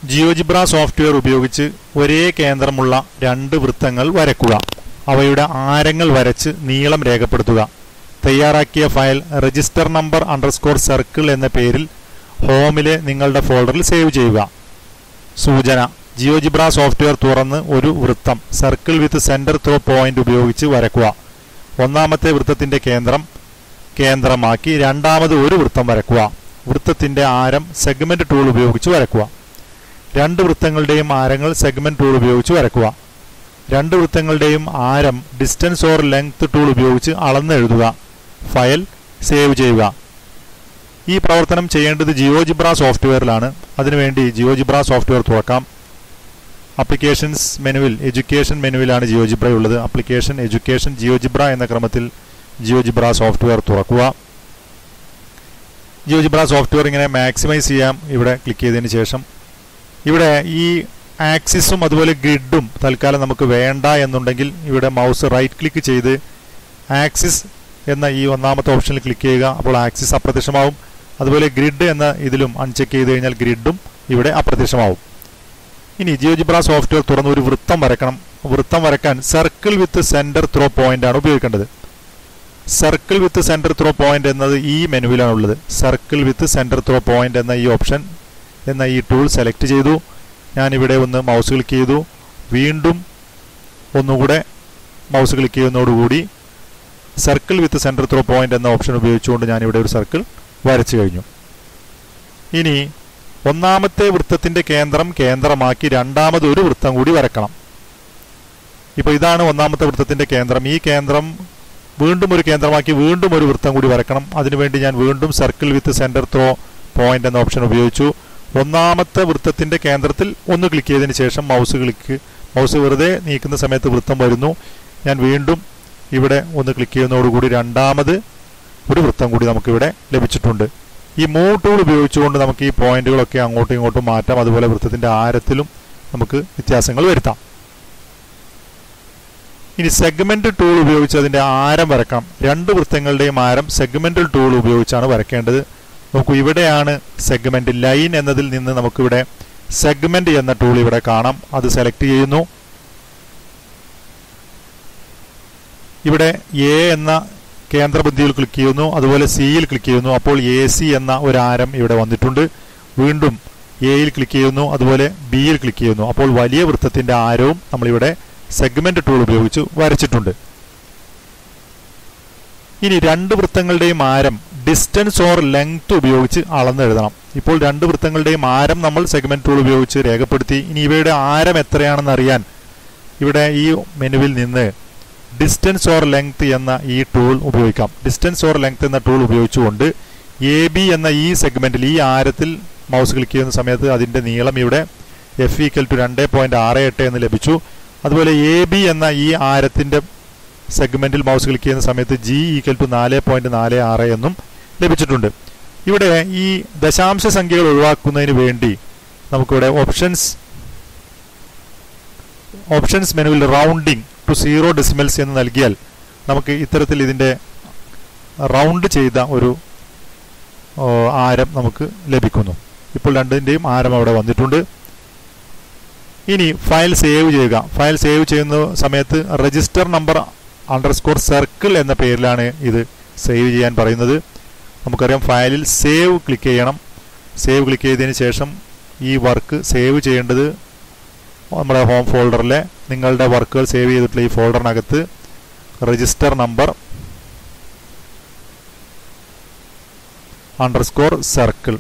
GeoGebra software ഉപയോഗിച്ച് ഒരേ കേന്ദ്രമുള്ള രണ്ട് വൃത്തങ്ങൾ വരക്കുക അവയുടെ ആരങ്ങൾ വരച്ച് നീളം രേഖപ്പെടുത്തുക തയ്യാറാക്കിയ file register number underscore circle എന്ന പേരിൽ ഹോമിലെ നിങ്ങളുടെ ഫോൾഡറിൽ സേവ് ചെയ്യുക സൂചന ജിയോജിബ്ര സോഫ്റ്റ്വെയർ തുറന്ന് ഒരു വൃത്തം circle with centre through point ഉപയോഗിച്ച് വരക്കുക ഒന്നാമത്തെ വൃത്തത്തിന്റെ കേന്ദ്രം കേന്ദ്രമാക്കി രണ്ടാമത് ഒരു വൃത്തം വരക്കുക വൃത്തത്തിന്റെ ആരം സെഗ്മെന്റ് ടൂൾ ഉപയോഗിച്ച് വരക്കുക രണ്ട് വൃത്തങ്ങളുടെയും ആരങ്ങൾ സെഗ്മെന്റ് ടൂൾ ഉപയോഗിച്ച് വരക്കുക രണ്ട് വൃത്തങ്ങളുടെയും ആരം ഡിസ്റ്റൻസ് ഓർ ലെങ്ത് ടൂൾ ഉപയോഗിച്ച് അളന്നെഴുതുക ഫയൽ സേവ് ചെയ്യുക ഈ പ്രവർത്തനം ചെയ്യേണ്ടത് ജിയോജിബ്ര സോഫ്റ്റ്വെയറിലാണ് അതിനുവേണ്ടി ജിയോജിബ്ര സോഫ്റ്റ്വെയർ തുറക്കാം അപ്ലിക്കേഷൻസ് മെനുവിൽ എഡ്യൂക്കേഷൻ മെനുവിലാണ് ജിയോജിബ്ര ഉള്ളത് അപ്ലിക്കേഷൻ എഡ്യൂക്കേഷൻ ജിയോജിബ്ര എന്ന ക്രമത്തിൽ ജിയോജിബ്ര സോഫ്റ്റ്വെയർ തുറക്കുക ജിയോജിബ്ര സോഫ്റ്റ്വെയർ ഇങ്ങനെ മാക്സിമൈസ് ചെയ്യാം ഇവിടെ ക്ലിക്ക് ചെയ്തതിന് ശേഷം ഇവിടെ ഈ ആക്സിസും അതുപോലെ ഗ്രിഡും തൽക്കാലം നമുക്ക് വേണ്ട എന്നുണ്ടെങ്കിൽ ഇവിടെ മൗസ് റൈറ്റ് ക്ലിക്ക് ചെയ്ത് ആക്സിസ് എന്ന ഈ ഒന്നാമത്തെ ഓപ്ഷനിൽ ക്ലിക്ക് ചെയ്യുക അപ്പോൾ ആക്സിസ് അപ്രത്യക്ഷമാവും അതുപോലെ ഗ്രിഡ് എന്ന ഇതിലും അൺചെക്ക് ചെയ്ത് കഴിഞ്ഞാൽ ഗ്രിഡും ഇവിടെ അപ്രത്യക്ഷമാവും ഇനി ജിയോജിബ്ര സോഫ്റ്റ്വെയർ തുറന്ന് ഒരു വൃത്തം വരക്കണം വൃത്തം വരക്കാൻ circle with centre through point ആണ് ഉപയോഗിക്കേണ്ടത് circle with centre through point എന്നത് ഈ മെനുവിലാണ് ഉള്ളത് circle with centre through point എന്ന ഈ ഓപ്ഷൻ എന്ന ഈ ടൂൾ സെലക്ട് ചെയ്തു ഞാനിവിടെ ഒന്ന് മൗസ് ക്ലിക്ക് ചെയ്തു വീണ്ടും ഒന്നുകൂടെ മൗസ് ക്ലിക്ക് ചെയ്യുന്നതോടുകൂടി circle with centre through point എന്ന ഓപ്ഷൻ ഉപയോഗിച്ചുകൊണ്ട് ഞാനിവിടെ ഒരു സർക്കിൾ വരച്ചു കഴിഞ്ഞു ഇനി ഒന്നാമത്തെ വൃത്തത്തിന്റെ കേന്ദ്രം കേന്ദ്രമാക്കി രണ്ടാമത് ഒരു വൃത്തം കൂടി വരക്കണം ഇപ്പോൾ ഇതാണ് ഒന്നാമത്തെ വൃത്തത്തിന്റെ കേന്ദ്രം ഈ കേന്ദ്രം വീണ്ടും ഒരു കേന്ദ്രമാക്കി വീണ്ടും ഒരു വൃത്തം കൂടി വരക്കണം അതിനുവേണ്ടി ഞാൻ വീണ്ടും circle with centre through point എന്ന ഓപ്ഷൻ ഉപയോഗിച്ചു ഒന്നാമത്തെ വൃത്തത്തിന്റെ കേന്ദ്രത്തിൽ ഒന്ന് ക്ലിക്ക് ചെയ്തതിന് ശേഷം മൗസ് ക്ലിക്ക് മൗസ് വെറുതെ നീക്കുന്ന സമയത്ത് വൃത്തം വരുന്നു ഞാൻ വീണ്ടും ഇവിടെ ഒന്ന് ക്ലിക്ക് ചെയ്യുന്നതോടുകൂടി രണ്ടാമത് ഒരു വൃത്തം കൂടി നമുക്കിവിടെ ലഭിച്ചിട്ടുണ്ട് ഈ മൂവ് ടൂൾ ഉപയോഗിച്ചുകൊണ്ട് നമുക്ക് ഈ പോയിന്റുകളൊക്കെ അങ്ങോട്ടും ഇങ്ങോട്ടും മാറ്റാം അതുപോലെ വൃത്തത്തിന്റെ ആരത്തിലും നമുക്ക് വ്യത്യാസങ്ങൾ വരുത്താം ഇനി സെഗ്മെന്റ് ടൂൾ ഉപയോഗിച്ച് അതിന്റെ ആരം വരക്കാം രണ്ട് വൃത്തങ്ങളുടെയും ആരം സെഗ്മെന്റൽ ടൂൾ ഉപയോഗിച്ചാണ് വരക്കേണ്ടത് നോക്കൂ ഇവിടെയാണ് സെഗ്മെന്റ് ലൈൻ എന്നതിൽ നിന്ന് നമുക്കിവിടെ സെഗ്മെന്റ് എന്ന ടൂൾ ഇവിടെ കാണാം അത് സെലക്ട് ചെയ്യുന്നു ഇവിടെ എ എന്ന കേന്ദ്രബിന്ദുവിൽ ക്ലിക്ക് ചെയ്യുന്നു അതുപോലെ സിയിൽ ക്ലിക്ക് ചെയ്യുന്നു അപ്പോൾ എ സി എന്ന ഒരു ആരം ഇവിടെ വന്നിട്ടുണ്ട് വീണ്ടും എയിൽ ക്ലിക്ക് ചെയ്യുന്നു അതുപോലെ ബിയിൽ ക്ലിക്ക് ചെയ്യുന്നു അപ്പോൾ വലിയ വൃത്തത്തിന്റെ ആരവും നമ്മളിവിടെ സെഗ്മെന്റ് ടൂൾ ഉപയോഗിച്ച് വരച്ചിട്ടുണ്ട് ഇനി രണ്ട് വൃത്തങ്ങളുടെയും ആരം ഡിസ്റ്റൻസ് ഓർ ലെങ്ത് ഉപയോഗിച്ച് അളന്നെഴുതണം ഇപ്പോൾ രണ്ട് വൃത്തങ്ങളുടെയും ആരം നമ്മൾ സെഗ്മെന്റ് ടൂൾ ഉപയോഗിച്ച് രേഖപ്പെടുത്തി ഇനി ഇവയുടെ ആരം എത്രയാണെന്ന് അറിയാൻ ഇവിടെ ഈ മെനുവിൽ നിന്ന് ഡിസ്റ്റൻസ് ഓർ ലെങ്ത് എന്ന ഈ ടൂൾ ഉപയോഗിക്കാം ഡിസ്റ്റൻസ് ഓർ ലെങ്ത് എന്ന ടൂൾ ഉപയോഗിച്ചുകൊണ്ട് എ ബി എന്ന ഈ സെഗ്മെന്റിൽ ഈ ആരത്തിൽ മൗസ് ക്ലിക്ക് ചെയ്യുന്ന സമയത്ത് അതിന്റെ നീളം ഇവിടെ എഫ് ഈക്വൽ ടു രണ്ട് പോയിന്റ് ആറ് എട്ട് എന്ന് ലഭിച്ചു അതുപോലെ എ ബി എന്ന ഈ ആരത്തിന്റെ സെഗ്മെന്റിൽ മൗസ് ക്ലിക്ക് ചെയ്യുന്ന സമയത്ത് ജി ഈക്വൽ ടു നാല് പോയിന്റ് നാല് ആറ് എന്നും ലഭിച്ചിട്ടുണ്ട് ഇവിടെ ഈ ദശാംശ സംഖ്യകൾ ഒഴിവാക്കുന്നതിന് വേണ്ടി നമുക്കിവിടെ ഓപ്ഷൻസ് ഓപ്ഷൻസ് മെനുവിൽ റൗണ്ടിങ് ടു സീറോ ഡെസിമൽസ് എന്ന് നൽകിയാൽ നമുക്ക് ഇത്തരത്തിൽ ഇതിൻ്റെ റൗണ്ട് ചെയ്ത ഒരു ഓ, ആരം നമുക്ക് ലഭിക്കുന്നു ഇപ്പോൾ രണ്ടിൻ്റെയും ആരം അവിടെ വന്നിട്ടുണ്ട് ഇനി ഫയൽ സേവ് ചെയ്യുക ഫയൽ സേവ് ചെയ്യുന്ന സമയത്ത് രജിസ്റ്റർ നമ്പർ അണ്ടർസ്കോർ സർക്കിൾ എന്ന പേരിലാണ് ഇത് സേവ് ചെയ്യാൻ പറയുന്നത് നമുക്കറിയാം ഫയലിൽ സേവ് ക്ലിക്ക് ചെയ്യണം സേവ് ക്ലിക്ക് ചെയ്തതിന് ശേഷം ഈ വർക്ക് സേവ് ചെയ്യേണ്ടത് നമ്മുടെ ഹോം ഫോൾഡറിലെ നിങ്ങളുടെ വർക്കുകൾ സേവ് ചെയ്തിട്ടുള്ള ഈ ഫോൾഡറിനകത്ത് രജിസ്റ്റർ നമ്പർ അണ്ടർസ്കോർ സർക്കിൾ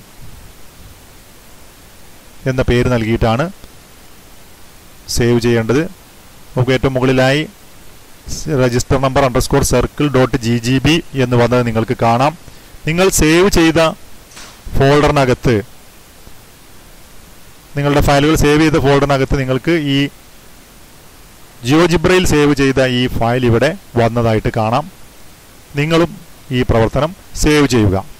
എന്ന പേര് നൽകിയിട്ടാണ് സേവ് ചെയ്യേണ്ടത് നമുക്ക് ഏറ്റവും മുകളിലായി register number underscore circle dot G G B എന്ന് വന്നത് നിങ്ങൾക്ക് കാണാം നിങ്ങൾ സേവ് ചെയ്ത ഫോൾഡറിനകത്ത് നിങ്ങളുടെ ഫയലുകൾ സേവ് ചെയ്ത ഫോൾഡറിനകത്ത് നിങ്ങൾക്ക് ഈ ജിയോജിബ്രയിൽ സേവ് ചെയ്ത ഈ ഫയൽ ഇവിടെ വന്നതായിട്ട് കാണാം നിങ്ങളും ഈ പ്രവർത്തനം സേവ് ചെയ്യുക